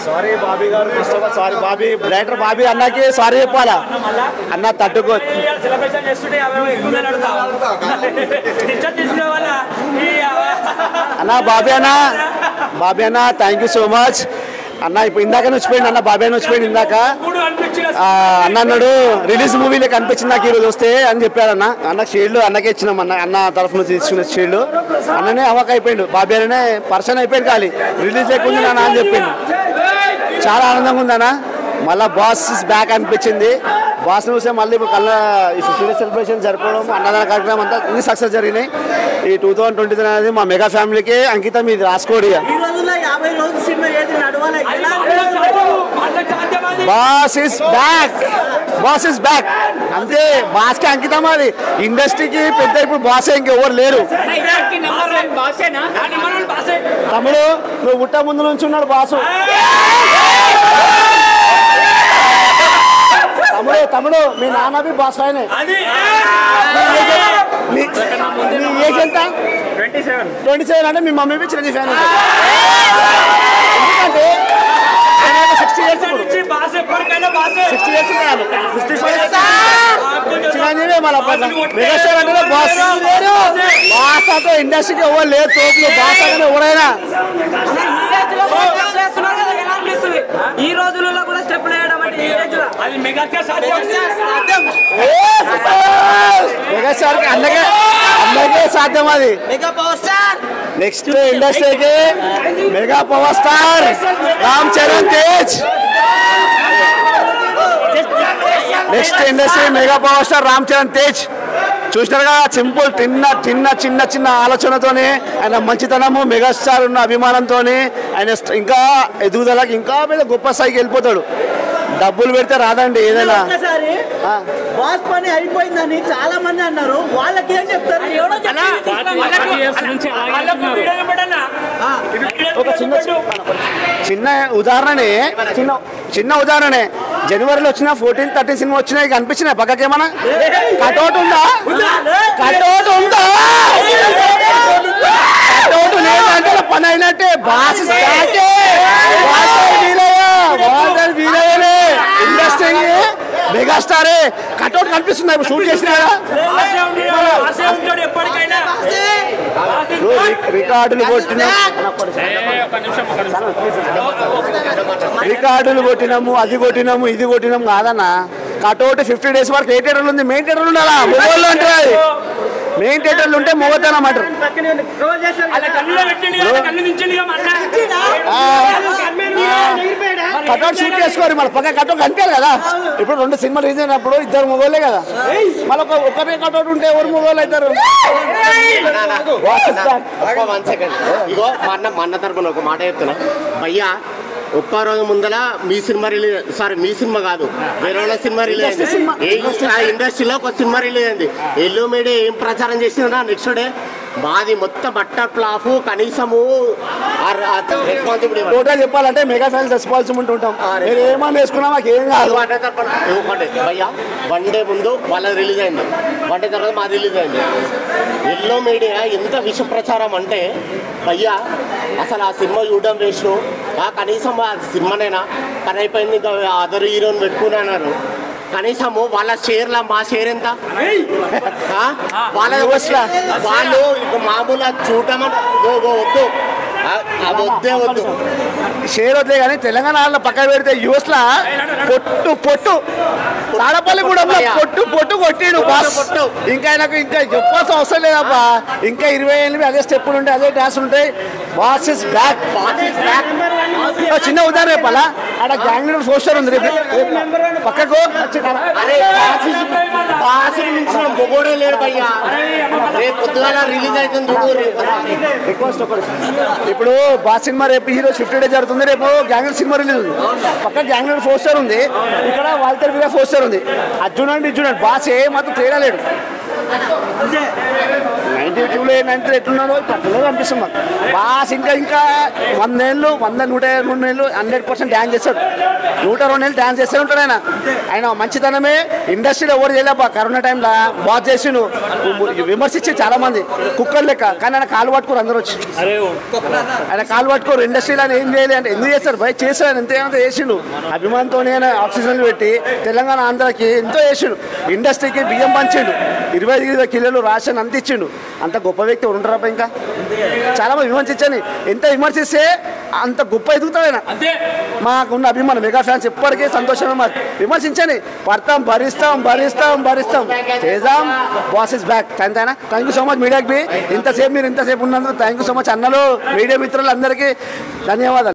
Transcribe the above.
Sorry Bobby గారు first of all sorry Bobby director Bobby అన్నకి sorry చెప్పాలా అన్న తట్టుకో సెలబ్రేషన్ చేస్తుంటే యాభై ఎక్కువ అడుగుతా టీచర్ తీసుకునే వల్ల ఈ అన్న బాబీ అన్న బాబీ అన్న థ్యాంక్ యూ సో మచ్ అన్న ఇప్పుడు ఇందాక వచ్చిపోయింది అన్న బాబీ అన్న వచ్చిపోయింది ఇందాక మూడు అనిపించిన ఆ, అన్న అన్నాడు రిలీజ్ మూవీలో కనిపించింది నాకు ఈరోజు వస్తే అని చెప్పాడు అన్న అన్న షీల్డ్ అన్నకే ఇచ్చినాం అన్న అన్న తరఫు నుంచి తీసుకున్న షీల్డ్ అన్ననే అవాక్ అయిపోయిండు బాబీ అన్ననే పర్సన్ అయిపోయింది ఖాళీ రిలీజ్ లేకుండా నాన్న అని చెప్పిండు చాలా ఆనందంగా ఉంది అన్న మళ్ళీ బాస్ బ్యాక్ అనిపించింది బాస్ చూస్తే మళ్ళీ ఇప్పుడు కళ్ళ ఈ ఫిఫ్టీ డేస్ సెలబ్రేషన్ జరపడం అన్నదాన కార్యక్రమం అంతా అన్ని సక్సెస్ జరిగినాయి ఈ టూ థౌసండ్ ట్వంటీ త్రీ అనేది మా మెగా ఫ్యామిలీకి అంకితం ఇది రాసుకోడి ఇక. ఈ రోజుల్లో యాభై రోజుల సినిమా ఏది నడవాలి ఎలా boss is back boss is back అంతే బాస్ కి అంకితం అది ఇండస్ట్రీకి పెద్ద ఇప్పుడు బాస్ ఇంకెవరు లేరు తమ్ముడు నువ్వు పుట్ట ముందు నుంచి ఉన్నాడు బాసు తమ్ముడు తమ్ముడు మీ నాన్నవి బాస్ ఆయన మీ ఏజ్ ఎంత ట్వంటీ సెవెన్ అంటే మీ మమ్మీ చిరంజీవి ఫ్యాన్ ఎందుకంటే సిక్స్టీ ఇయర్స్ ఇప్పుడు బాస్ ఎప్పటికైనా బాసే sixty years fifty five Chiranjeevi మన మెగాస్టార్ అంటే బాస్ బాస్ అంటే ఇండస్ట్రీకి ఎవరు లేదు తోపులు బాస్ అంటే ఎవరైనా ఈ రోజులలో కూడా స్టెప్ వేయడం అంటే ఈ ఏజ్ లో అది మెగాకే సాధ్యం మెగాస్టార్ కి అందకే అందకే సాధ్యం అది మెగా పవర్ స్టార్ నెక్స్ట్ ఇండస్ట్రీకి mega power star Ram Charan Tej next industry mega power star Ram Charan Tej చూసినారు కదా సింపుల్ చిన్న చిన్న చిన్న చిన్న ఆలోచనతోనే ఆయన మంచితనము మెగాస్టార్ ఉన్న అభిమానంతో ఆయన స్ట్- ఇంకా ఎదుగుదలకి ఇంకా మీద గొప్ప స్థాయికి వెళ్ళిపోతాడు డబ్బులు పెడితే రాదండి ఏదైనా ఒక్కసారి ఆ. బాస్ పని అయిపోయిందని చాలా మంది అన్నారు వాళ్ళకి ఏం చెప్తారు ఒక చిన్న చిన్న ఉదాహరణనే చిన్న చిన్న ఉదాహరణే జనవరిలో వచ్చిన ఫోర్టీన్ థర్టీన్ సినిమా వచ్చినాయి కనిపించినాయి పక్కకేమన్నా కటౌట్ ఉందా కటౌట్ ఉందా కటౌట్ లేదంటే పని అయినట్టే బాస్ స్టార్టే వాటర్ వీలయ్య వాటర్ వీలయ్యనే ఇండస్ట్రీ మెగాస్టారే కటౌట్ కనిపిస్తుంది ఇప్పుడు షూట్ చేసిన ఉంటాడు ఎప్పటికైనా రికార్డులు కొట్టిన రికార్డులు కొట్టినాము అది కొట్టినాము ఇది కొట్టినాము కాదన్న కటౌట్ ఫిఫ్టీ డేస్ వరకు ఏ థియేటర్లు ఉంది మెయిన్ థియేటర్లు ఉండాలా మొగోళ్ళు అంటే అది మెయిన్ థియేటర్లు ఉంటే మొగతనం అంటారు అలా కళ్ళు పెట్టండి కదా కళ్ళు నించండి కదా మన కటౌట్ షూట్ చేసుకోరు మన పక్క కటౌట్ కనిపించాలి కదా ఇప్పుడు రెండు సినిమాలు రిలీజ్ అయినప్పుడు ఇద్దరు మొగోళ్ళే కదా మళ్ళీ ఒక ఒకరే కటౌట్ ఉంటే ఎవరు మొగోళ్ళు అవుతారు ఒక్క వన్ సెకండ్ ఇగో మా అన్న మా అన్న తరపున ఒక మాట చెప్తున్నా భయ్యా ఒక్క రోజు ముందల మీ సినిమా రిలీజ్ సారీ మీ సినిమా కాదు వేరే వాళ్ళ సినిమా రిలీజ్ అయింది ఏ- ఆ ఇండస్ట్రీలో ఒక సినిమా రిలీజ్ అయింది ఎల్లు మీడియా ఏం ప్రచారం చేసిందా నెక్స్ట్ డే మాది మొత్తం బట్టర్ ప్లాఫ్ కనీసము రెస్పాన్సిబిలిటీ టోటల్ చెప్పాలంటే మెగా ఫ్యాన్స్ రెస్పాన్సిబిలిటీ ఉంటాం మీరు ఏమన్నా వేసుకున్నా మాకు ఏం కాదు ఇవ్వకండి భయ్యా వన్ డే ముందు వాళ్ళ రిలీజ్ అయింది వన్ డే తర్వాత మాది రిలీజ్ అయింది ఎల్లో మీడియా ఎంత విష ప్రచారం అంటే భయ్యా అసలు ఆ సినిమా చూడడం వేస్ట్ ఆ కనీసం ఆ సినిమానైనా పని అయిపోయింది ఇంకా అదర్ హీరోని పెట్టుకున్నారు కనీసము వాళ్ళ షేర్ల మా షేర్ ఎంత ఆ? వాళ్ళ వాళ్ళు ఇక మామూలు చూడమని వద్దు ఆ- అది వద్దే వద్దు షేర్ వద్దే కానీ తెలంగాణ వాళ్ళ పక్కన పెడితే యూఎస్ లా పొట్టు పొట్టు తాడపల్లి కూడా పొట్టు పొట్టు కొట్టిడు బాస్ పొట్టు. ఇంకా ఆయనకు ఇంకా చెప్పాల్సిన అవసరం లేదబ్బా ఇంకా ఇరవై ఏళ్ళు అదే స్టెప్పులు ఉంటాయి అదే డాన్స్ ఉంటాయి బాస్ ఇస్ బ్యాక్ చిన్న ఉదాహరణ చెప్పాలా ఆడ గ్యాంగ్ లీడర్ పోస్టర్ ఉంది రేపు రేపు పక్కకు అరే బాసులు మించిన మొగోడే లేడు భయ్యా రేపు పొద్దుగాల రిలీజ్ అవుతుంది చూడు రిక్వెస్ట్ ఒకటి ఇప్పుడు బాస్ సినిమా రేపు హీరో ఫిఫ్టీ డేస్ జరుగుతుంది రేపు గ్యాంగ్ సినిమా రిలీజ్ ఉంది పక్క గ్యాంగ్ లీడర్ పోస్టర్ ఉంది ఇక్కడ వాల్టర్ వీరా పోస్టర్ ఉంది అర్జున్ అండ్ ఇర్జున్ అండ్ బాస్ ఏ మాత్రం తేడా లేడు నైన్టీ టూలో నైన్టీ ఎట్లున్నారో ఇప్పుడు అట్లా అనిపిస్తుంది మాకు బాస్ ఇంకా ఇంకా వందేళ్ళు వంద నూట మూడు నెలలు హండ్రెడ్ పర్సెంట్ డ్యాన్స్ చేస్తాడు నూట రెండు నెలలు డ్యాన్స్ చేస్తూ ఉంటాడు ఆయన ఆయన మంచితనమే ఇండస్ట్రీలో ఎవరు చేయలేబా కరోనా టైంలో బాస్ చేసిండు విమర్శించి చాలా మంది కుక్కర్ లెక్క కానీ ఆయన కాలు పట్టుకోరు అందరూ వచ్చి ఆయన కాలు పట్టుకోరు ఇండస్ట్రీలో ఆయన ఏం చేయలేదు అంటే ఎందుకు చేస్తారు భయ చేస్తాడు ఆయన ఎంతో ఎంతో చేసిండు అభిమానంతో ఆయన ఆక్సిజన్ పెట్టి తెలంగాణ ఆంధ్రాకి ఎంతో చేసిండు ఇండస్ట్రీకి బియ్యం పంచిండు ఇరవై ఐదు ఇరవై కిలోలు రాషన్ అంత ఇచ్చిండు అంత గొప్ప వ్యక్తి ఉంటారా ఇంకా చాలా మంది విమర్శించని ఎంత విమర్శిస్తే అంత గొప్ప ఎదుగుతాడు ఆయన మాకున్న అభిమానం మెగా ఫ్యాన్స్ ఎప్పటికీ సంతోషమే మాకు విమర్శించని పడతాం భరిస్తాం భరిస్తాం భరిస్తాం చేద్దాం boss is back thank thank you so much మీడియాకి ఇంతసేపు మీరు ఇంతసేపు ఉన్నందుకు థ్యాంక్ యూ సో మచ్ అన్నలు మీడియా మిత్రులందరికీ ధన్యవాదాలు